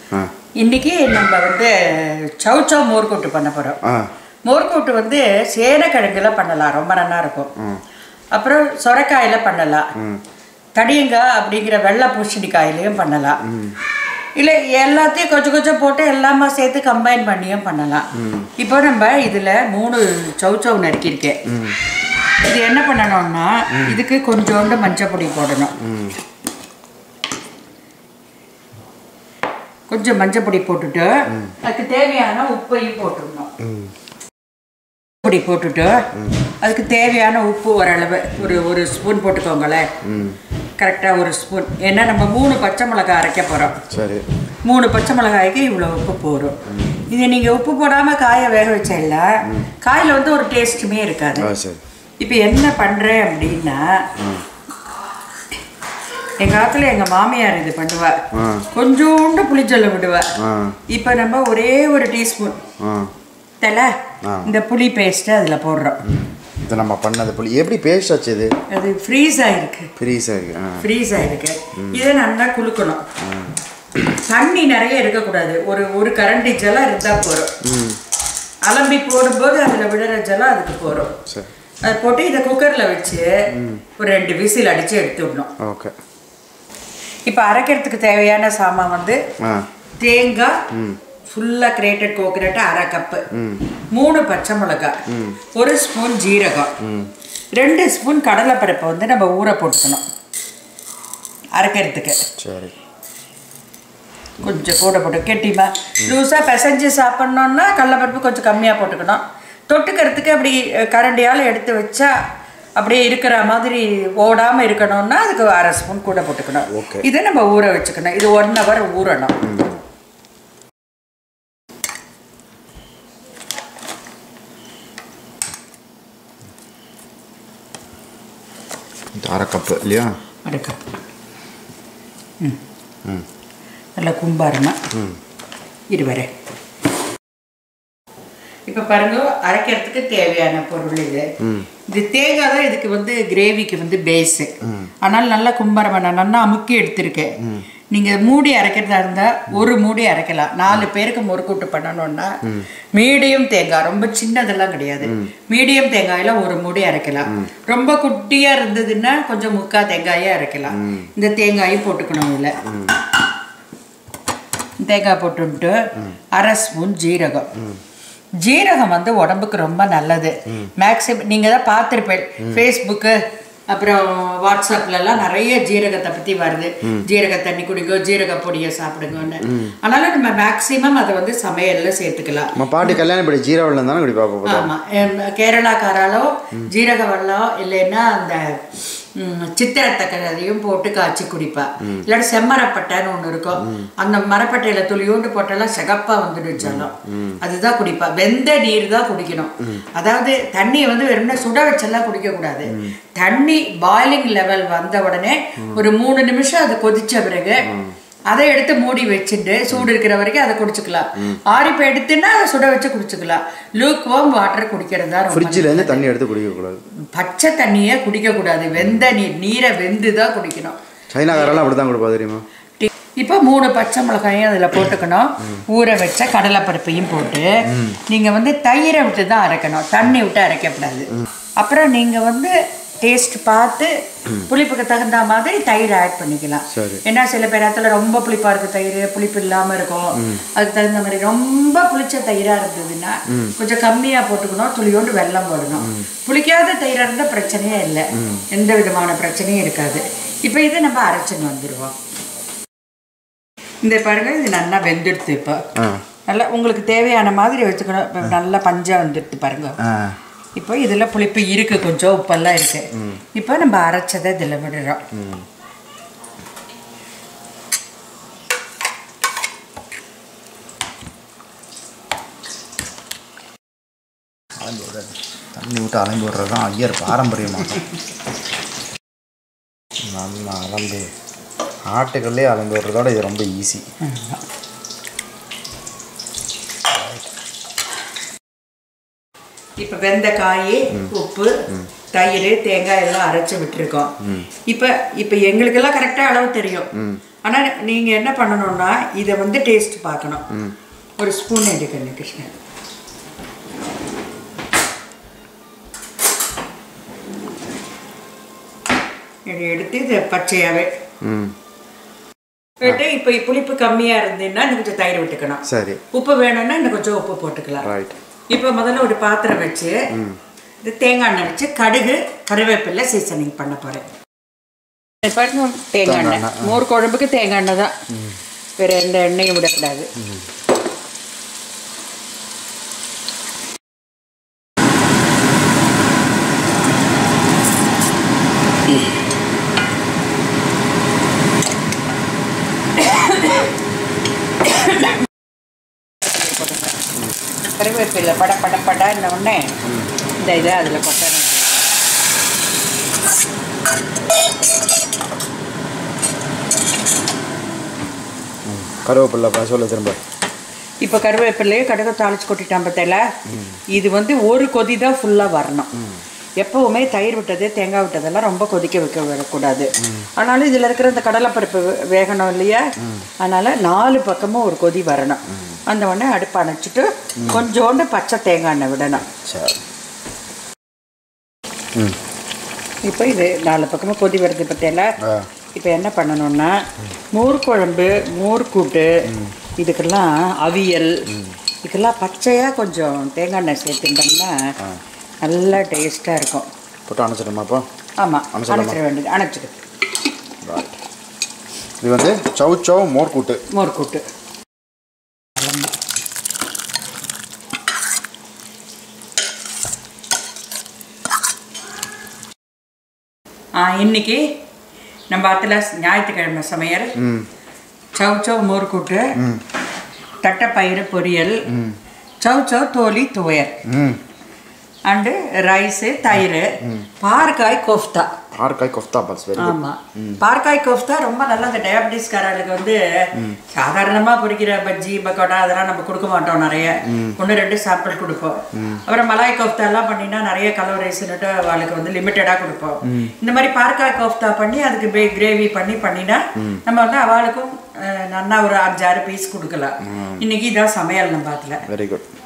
ஆ இன்னைக்கு நம்ம வந்து சவுச்சவ் மோர்கூட்டு பண்ண போகிறோம் ஆ மோர்கூட்டு வந்து சேனக்கிழங்குல பண்ணலாம் ரொம்ப நல்லா இருக்கும் ம் அப்புறம் சொரக்காயில பண்ணலாம் ம் தடியங்காய் அப்படிங்கிற வெள்ளை பூசணிக்காயிலையும் பண்ணலாம் இல்லை எல்லாத்தையும் கொஞ்சம் கொஞ்சம் போட்டு எல்லாமே சேர்த்து கம்பைன் பண்ணியும் பண்ணலாம் இப்போ நம்ம இதில் மூணு சவுச்சவ் நறுக்கியிருக்கேன் ம் இது என்ன பண்ணணும்னா இதுக்கு கொஞ்சோண்டு மஞ்சள் பொடி போடணும் ம் கொஞ்சம் மஞ்சள் பொடி போட்டுட்டு அதுக்கு தேவையான உப்பையும் போட்டுடணும் ம் பொடி போட்டுட்டு அதுக்கு தேவையான உப்பு ஓரளவு ஒரு ஒரு ஸ்பூன் போட்டுக்கோங்களேன் ம் கரெக்டாக ஒரு ஸ்பூன் ஏன்னா நம்ம மூணு பச்சை மிளகாய் அரைக்க போகிறோம் சரி மூணு பச்சை மிளகாய்க்கு இவ்வளோ உப்பு போடும் இது நீங்கள் உப்பு போடாமல் காயை வேக வச்சல காயில் வந்து ஒரு டேஸ்ட்டுமே இருக்காது ஆ சரி இப்போ என்ன பண்ணுறேன் அப்படின்னா எங்கள் ஆத்துல எங்கள் மாமியார் இது பண்ணுவா ஆ கொஞ்சோண்டு புளிச்சொல்ல விடுவா ஆ இப்போ நம்ம ஒரே ஒரு டீஸ்பூன் ஆ தலை ஆ. இந்த புளி பேஸ்ட்டை அதில் போடுறோம் ம். இது நம்ம பண்ணது புளி எப்படி பேஸ்ட் ஆச்சு இது அது ஃப்ரீஸ் ஆயிருக்கு ஃப்ரீஸாக இருக்கு ஆ ஃப்ரீஸ் ஆயிருக்கு இதை நல்லா குலுக்கணும் தண்ணி நிறைய இருக்கக்கூடாது ஒரு ஒரு கரண்டி ஜலம் இருந்தால் போதும் ம் அலம்பி போடும்போது அதில் விடுற ஜலம் அதுக்கு போகிறோம் சரி அதை போட்டு இதை குக்கரில் வச்சு ஒரு ரெண்டு விசில் அடித்து எடுத்து விடணும் ஓகே இப்போ அரைக்கிறதுக்கு தேவையான சாமான் வந்து ஆ தேங்காய் ம் ஃபுல்லாக கிரேட்டட் கோகனட் அரை கப்பு ம் மூணு பச்சை மிளகாய் ஒரு ஸ்பூன் ஜீரகம் ம் ரெண்டு ஸ்பூன் கடலைப்பருப்பை வந்து நம்ம ஊற போட்டுக்கணும் அரைக்கிறதுக்கு சரி கொஞ்சம் கூட போட்டு கெட்டிமா லூஸாக பிசைஞ்சு சாப்பிட்ணுன்னா கடலைப்பருப்பு கொஞ்சம் கம்மியாக போட்டுக்கணும் தொட்டுக்கிறதுக்கு அப்படி அஹ், கரண்டியால் எடுத்து வச்சா அப்படியே இருக்கிற மாதிரி ஓடாமல் இருக்கணும்னா அதுக்கு அரை ஸ்பூன் கூட போட்டுக்கணும் Okay. இதை நம்ம ஊற வச்சுக்கணும் இது ஒன் ஹவர் ஊறணும் இது அரை கப்பு இல்லையா அடுக்க ம் ம் நல்லா கும்பாரமா ம் இருவரே இப்போ பாருங்க அரைக்கிறதுக்கு தேவையான பொருள் இது ம் இது தேங்காய் தான் இதுக்கு வந்து கிரேவிக்கு வந்து பேஸு ஆனால் நல்லா கும்பரமா நான் நல்லா அமுக்கி எடுத்திருக்கேன் நீங்கள் மூடி அரைக்கிறதா இருந்தால் ஒரு மூடி அரைக்கலாம் நாலு பேருக்கு முறுக்கூட்டு பண்ணணும்னா மீடியம் தேங்காய் ரொம்ப சின்னதெல்லாம் கிடையாது மீடியம் தேங்காயில் ஒரு மூடி அரைக்கலாம் ரொம்ப குட்டியாக இருந்ததுன்னா கொஞ்சம் முக்கா தேங்காயே அரைக்கலாம் இந்த தேங்காயும் போட்டுக்கணும் இதில் தேங்காய் போட்டுன்ட்டு அரை ஸ்பூன் ஜீரகம் ஜீரகம் வந்து உடம்புக்கு ரொம்ப நல்லது மேக்ஸிமம் நீங்கள் தான் பார்த்துருப்பேன் ஃபேஸ்புக்கு அப்புறம் வாட்ஸ்அப்லலாம் நிறைய ஜீரகத்தை பற்றி வருது ஜீரக தண்ணி குடிங்கோ ஜீரக பொடியை சாப்பிடுங்கன்னு அதனால நம்ம மேக்ஸிமம் அதை வந்து சமையலில் சேர்த்துக்கலாம் நம்ம பாட்டி கல்யாணப்படி ஜீரோ வெள்ளம் தானே இப்படி பார்ப்போம் போதா ஆமாம் கேரளாக்காராலோ ஜீரக வெள்ளம் இல்லைன்னா அந்த ம், சித்திரத்தக்கதையும் போட்டு காய்ச்சி குடிப்பா இல்லாட்டி செம்மரப்பட்டைன்னு ஒன்று இருக்கும் அந்த மரப்பட்டையில துளியோண்டு போட்டெல்லாம் சிகப்பா வந்துடுச்சாலும் அதுதான் குடிப்பா வெந்த நீர் தான் குடிக்கணும் அதாவது தண்ணியை வந்து வெறும்னா சுட வச்செல்லாம் குடிக்க கூடாது தண்ணி பாயிலிங் லெவல் வந்த உடனே ஒரு மூணு நிமிஷம் அது கொதிச்ச பிறகு அதை எடுத்து மூடி வச்சுட்டு சூடு இருக்கிற வரைக்கும் அதை குடிச்சுக்கலாம் ஆறிப்ப எடுத்துன்னா அதை சுட வச்சு குடிச்சுக்கலாம் லூக் வாம் வாட்டர் குடிக்கிறது தான் ரொம்ப ஃப்ரிட்ஜில் இருந்து தண்ணி எடுத்து குடிக்கக்கூடாது பச்சை தண்ணியை குடிக்கக்கூடாது வெந்த நீர் நீரை வெந்து தான் குடிக்கணும் சைனாக்காரெல்லாம் அப்படி தான் கொடுப்பா தெரியுமா இப்போ மூணு பச்சை மிளகாயும் அதில் போட்டுக்கணும் ஊற வச்ச கடலைப்பருப்பையும் போட்டு நீங்கள் வந்து தயிரை விட்டு தான் அரைக்கணும் தண்ணி விட்டு அரைக்கக்கூடாது அப்புறம் நீங்கள் வந்து டேஸ்ட் பார்த்து புளிப்புக்கு தகுந்த மாதிரி தயிர் ஆட் பண்ணிக்கலாம் சரி. ஏன்னா சில பேர் இடத்துல ரொம்ப புளிப்பாக இருக்குது தயிர் புளிப்பு இல்லாமல் இருக்கும் அதுக்கு தகுந்த மாதிரி ரொம்ப புளிச்ச தயிராக இருந்ததுன்னா கொஞ்சம் கம்மியாக போட்டுக்கணும் துளியோண்டு வெல்லம் போடணும் புளிக்காத தயிராக இருந்தால் பிரச்சனையே இல்லை எந்த விதமான பிரச்சனையும் இருக்காது இப்போ இதை நம்ம அரைச்சின்னு வந்துடுவோம் இந்த பாருங்க இது நல்லா வெந்துடுத்து இப்போ ஆ நல்லா உங்களுக்கு தேவையான மாதிரி வச்சுக்கணும் இப்போ நல்லா பஞ்சா வந்துடுது பாருங்க ஆ இப்போ இதில் புளிப்பு இருக்கு கொஞ்சம் உப்பெல்லாம் இருக்கு இப்போ நம்ம அரைச்சதை இதில் விடுறோம் ம் அலம்பி விடுறது தண்ணி விட்டு அலம்பி விடுறது தான் ஐயர் பாரம்பரியமாக நல்லா அலம்பி ஆட்டுக்கல்லே அலம்பி விடுறதோட இது ரொம்ப ஈஸி இப்போ வெந்த காய் உப்பு தயிர் தேங்காய் எல்லாம் அரைச்சி விட்டுருக்கோம் இப்போ இப்போ எங்களுக்கெல்லாம் கரெக்டாக அளவு தெரியும் ஆனால் நீங்கள் என்ன பண்ணணும்னா இதை வந்து டேஸ்ட் பார்க்கணும் ஒரு ஸ்பூன் எடுக்கணும் கிருஷ்ணன் இதை எடுத்து இதை பச்சையாகவே ம் விட்டு இப்போ புளிப்பு கம்மியாக இருந்ததுன்னா இன்னும் கொஞ்சம் தயிர் விட்டுக்கணும் சரி உப்பு வேணும்னா இன்னும் கொஞ்சம் உப்பு போட்டுக்கலாம் ரைட் இப்போ முதல்ல ஒரு பாத்திரம் வச்சு இது தேங்காய் எண்ணெய் வச்சு கடுகு கருவேப்பிலை சீசனிங் பண்ண போகிறேன் பாருங்க தேங்காய் எண்ணெய் மோர் குழம்புக்கு தேங்காய் எண்ணெய் தான் வேறு எந்த எண்ணெயும் விடக்கூடாது கருவேப்பிலை பட பட படன்ன உடனே இந்த இதை அதில் கொட்டணும் கருவேப்பில்லை பா சொல்ல திரும்ப இப்போ கருவேப்பிலையே கடுகு தாளிச்சு கொட்டிட்டான் பார்த்தல இது வந்து ஒரு கொதி தான் ஃபுல்லாக வரணும் எப்பவுமே தயிர் விட்டது தேங்காய் விட்டதெல்லாம் ரொம்ப கொதிக்க வைக்க விடக்கூடாது ஆனாலும் இதில் இருக்கிற இந்த கடலைப்பருப்பு வே- வேகணும் இல்லையா அதனால நாலு பக்கமும் ஒரு கொதி வரணும் அந்த உடனே அடுப்பு அணைச்சிட்டு கொஞ்சோண்டு பச்சை தேங்காய் எண்ணெய் விடணும் சரி ம் இப்போ இது நாலு பக்கமும் கொதி வருது பார்த்தேல ஆ இப்போ என்ன பண்ணணும்னா மோர் குழம்பு மோர் கூட்டு இதுக்கெல்லாம் அவியல் இதுக்கெல்லாம் பச்சையாக கொஞ்சம் தேங்காய் எண்ணெய் சேர்த்துட்டோம்னா நல்லா டேஸ்ட்டாக இருக்கும் போட்டு அணைச்சிடுமா அப்போ ஆமாம் அணைச்சிடலாமா? அணைச்சிட வேண்டியது அணைச்சிடு ரைட் இது வந்து சவு சவு மோர் கூட்டு மோர் கூட்டு ஆ இன்னைக்கு நம்ம ஆத்துல ஞாயிற்றுக்கிழமை சமையல் ம் சவ் சவ் மோர் கூட்டு ம் தட்டைப்பயிறு பொரியல் சவ் சவ் தோலி துவையல் ம் அண்டு ரைஸு தயிர் பாற்காய் கோஃப்தா ஆர்காய் கொஃப்தா பால்ஸ் வெரி குட் ஆமாம் பார்க்காய் கோஃப்தா ரொம்ப நல்லா இந்த டயபிட்டிஸ்காரர்களுக்கு வந்து சாதாரணமாக பொரிக்கிற பஜ்ஜி பக்கோடா அதெல்லாம் நம்ம கொடுக்க மாட்டோம் நிறைய ஒன்று ரெண்டு சாப்பிள் கொடுப்போம் அப்புறம் மலாய் கோஃப்தா எல்லாம் பண்ணினா நிறைய கலோரிஸ்னுட்டு அவளுக்கு வந்து லிமிட்டடாக கொடுப்போம் இந்த மாதிரி பார்க்காய் கோஃப்தா பண்ணி அதுக்கு பே கிரேவி பண்ணி பண்ணினா நம்ம வந்து அவளுக்கும் அஹ், நல்லா ஒரு அஞ்சாறு பீஸ் கொடுக்கலாம் இன்னைக்கு இதான் சமையல் நம்ம அதில் வெரி குட்